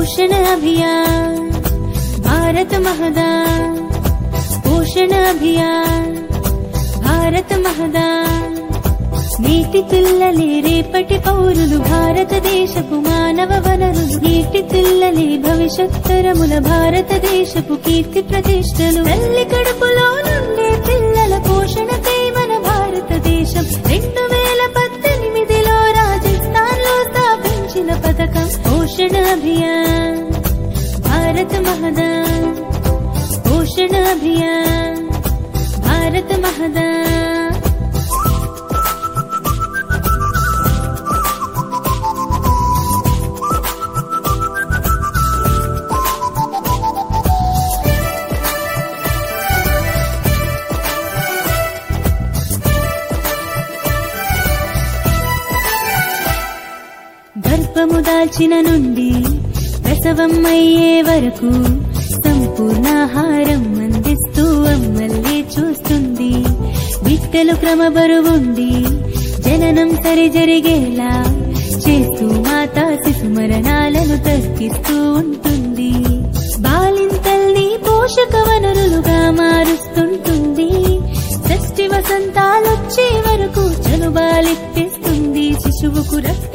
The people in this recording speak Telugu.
पोषण अभियान भारत महदान पोषण अभियान భారత మహదాన్ నీటి పిల్లలే రేపటి పౌరులు భారతదేశపు మానవ వనరులు నీటి పిల్లలే భవిష్యత్తరముల భారతదేశపు కీర్తి ప్రతిష్టలు తల్లి కడుపులో నుండే పిల్లల పోషణకై మన భారతదేశం రెండు వేల పద్దెనిమిదిలో రాజస్థాన్ లో స్థాపించిన పథకం పోషణ అభియాన్ భారత మహదాన్ పోషణ అభియాన్ భారత మహదాన్ గర్భము దాల్చిన నుండి ప్రసవం అయ్యే వరకు సంపూర్ణాహారం అందిస్తూ అమ్మల్ని చూస్తుంది బిడ్డలు క్రమబరువుండి జననం సరి జరిగేలా చేస్తూ మాతా శిశు మరణాలను తగ్గిస్తూ ఉంటుంది బాలింతల్ని పోషక వనరులుగా మారుస్తుంటుంది షష్ఠి వసంతాలొచ్చే వరకు చనుబాలిప్పిస్తుంది శిశువుకు రక్త